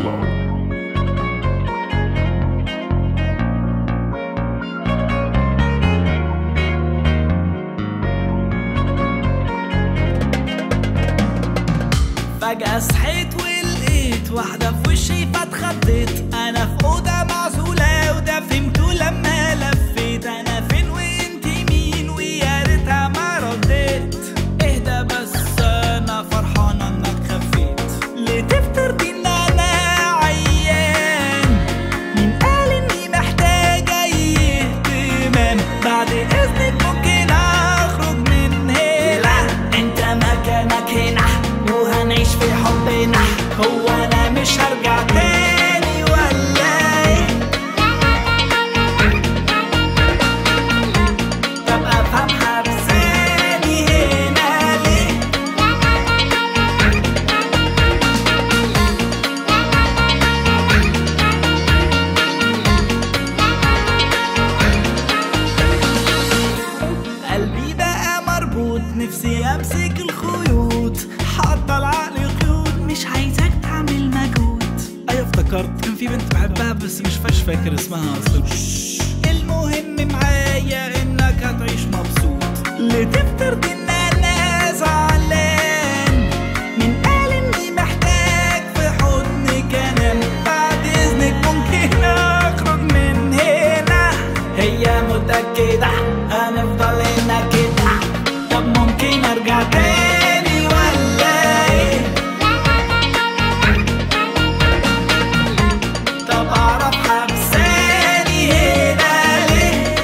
Flow. فجأة صحيت ولقيت واحدة في وشي فاتخضيت أنا في أوضة معزولة وده فهمته لما لفيت أنا فين وإنت مين ويا ريتها ما رديت اهدى بس أنا فرحانة إنك خفيت ليه تفترضي إن أنا عيان مين قال إني محتاج أي اهتمام بعد إذنك ممكن أخرج من هنا أنت مكانك هنا وهنعيش في حبنا هو أنا مش هرجع تاني ولا إيه طب أفهم حبساني هنا ليه قلبي بقى مربوط نفسي امسك الخيوط حاطه العقل قيود مش عايزاك تعمل مجهود ايوه افتكرت كان في بنت بحبها بس مش فاش فاكر اسمها اصلا المهم معايا انك هتعيش مبسوط ليه تفترض ان انا زعلان مين قال اني محتاج في حضنك انام بعد اذنك ممكن اخرج من هنا هي متأكدة هنفضل هنا كده طب ممكن ارجع تاني ولا ايه طب اعرف حبساني هنا ليه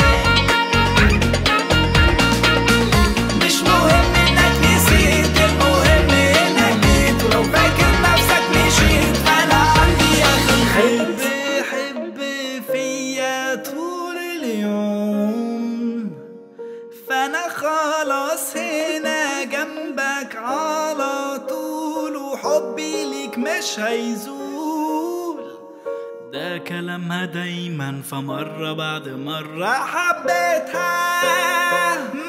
مش مهم انك نسيت المهم انك جيت ولو فاكر نفسك مشيت فانا عندي اخر حب حب فيا طول اليوم فانا خلاص هنا جنبك على طول وحبي ليك مش هيزول ده كلامها دايما فمرة بعد مرة حبيتها